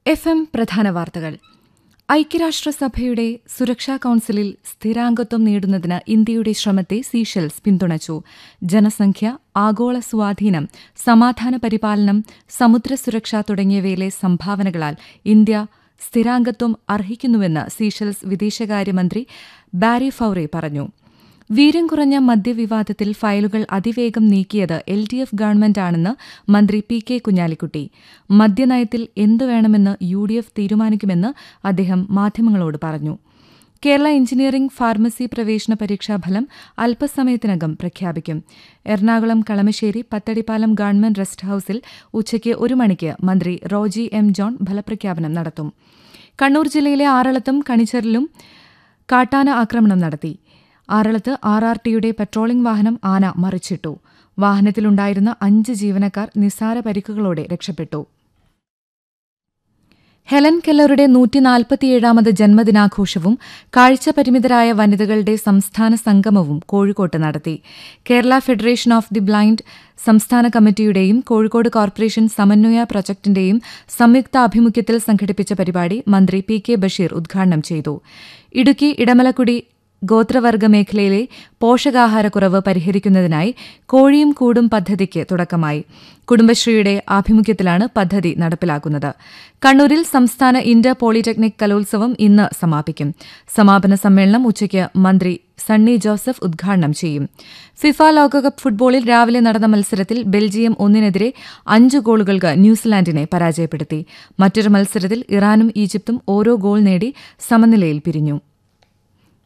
F M പ്രധാന വാർത്തകൾ ഐക്യരാഷ്ട്രസഭയുടെ സുരക്ഷാ കൌൺസിലിൽ സ്ഥിരാംഗത്വം നേടുന്നതിന് ഇന്ത്യയുടെ ശ്രമത്തെ സീഷെൽസ് പിന്തുണച്ചു ജനസംഖ്യ ആഗോള സ്വാധീനം സമാധാന പരിപാലനം സമുദ്ര സുരക്ഷ തുടങ്ങിയവയിലെ സംഭാവനകളാൽ ഇന്ത്യ സ്ഥിരാംഗത്വം അർഹിക്കുന്നുവെന്ന് സീഷെൽസ് വിദേശകാര്യമന്ത്രി ബാരി ഫൌറെ പറഞ്ഞു വീര്യം കുറഞ്ഞ മദ്യവിവാദത്തിൽ ഫയലുകൾ അതിവേഗം നീക്കിയത് എൽ ഡി എഫ് ഗവൺമെന്റാണെന്ന് മന്ത്രി പി കെ കുഞ്ഞാലിക്കുട്ടി മദ്യനയത്തിൽ എന്തു വേണമെന്ന് യു ഡി എഫ് തീരുമാനിക്കുമെന്ന് അദ്ദേഹം മാധ്യമങ്ങളോട് പറഞ്ഞു കേരള എഞ്ചിനീയറിംഗ് ഫാർമസി പ്രവേശന പരീക്ഷാഫലം അല്പസമയത്തിനകം പ്രഖ്യാപിക്കും എറണാകുളം കളമശ്ശേരി പത്തടിപ്പാലം ഗവൺമെന്റ് റെസ്റ്റ് ഹൌസിൽ ഉച്ചയ്ക്ക് ഒരു മണിക്ക് മന്ത്രി റോജി എം ജോൺ ഫലപ്രഖ്യാപനം നടത്തും കണ്ണൂർ ജില്ലയിലെ ആറളത്തും കണിച്ചറിലും കാട്ടാന ആക്രമണം നടത്തി ആറളത്ത് ആർ ആർ ടിയുടെ പെട്രോളിംഗ് വാഹനം ആന മറിച്ചിട്ടു വാഹനത്തിലുണ്ടായിരുന്ന അഞ്ച് ജീവനക്കാർ നിസ്സാര പരിക്കുകളോടെ രക്ഷപ്പെട്ടു ഹെലൻ കെല്ലറുടെ നൂറ്റിനാൽപ്പത്തിയേഴാമത് ജന്മദിനാഘോഷവും കാഴ്ചപരിമിതരായ വനിതകളുടെ സംസ്ഥാന സംഗമവും കോഴിക്കോട്ട് നടത്തി Kerala federation of the blind സംസ്ഥാന കമ്മിറ്റിയുടെയും കോഴിക്കോട് കോർപ്പറേഷൻ സമന്വയ പ്രൊജക്ടിന്റെയും സംയുക്താഭിമുഖ്യത്തിൽ സംഘടിപ്പിച്ച പരിപാടി മന്ത്രി പി കെ ബഷീർ ഉദ്ഘാടനം ചെയ്തു ഇടുക്കി ഇടമലക്കുടി ഗോത്രവർഗ മേഖലയിലെ പോഷകാഹാരക്കുറവ് പരിഹരിക്കുന്നതിനായി കോഴിയും കൂടും പദ്ധതിക്ക് തുടക്കമായി കുടുംബശ്രീയുടെ ആഭിമുഖ്യത്തിലാണ് പദ്ധതി നടപ്പിലാക്കുന്നത് കണ്ണൂരിൽ സംസ്ഥാന ഇന്റർ പോളിടെക്നിക് കലോത്സവം ഇന്ന് സമാപിക്കും സമാപന സമ്മേളനം ഉച്ചയ്ക്ക് മന്ത്രി സണ്ണി ജോസഫ് ഉദ്ഘാടനം ചെയ്യും ഫിഫ ലോകകപ്പ് ഫുട്ബോളിൽ രാവിലെ നടന്ന മത്സരത്തിൽ ബെൽജിയം ഒന്നിനെതിരെ അഞ്ച് ഗോളുകൾക്ക് ന്യൂസിലാൻഡിനെ പരാജയപ്പെടുത്തി മറ്റൊരു മത്സരത്തിൽ ഇറാനും ഈജിപ്തും ഓരോ ഗോൾ നേടി സമനിലയിൽ പിരിഞ്ഞു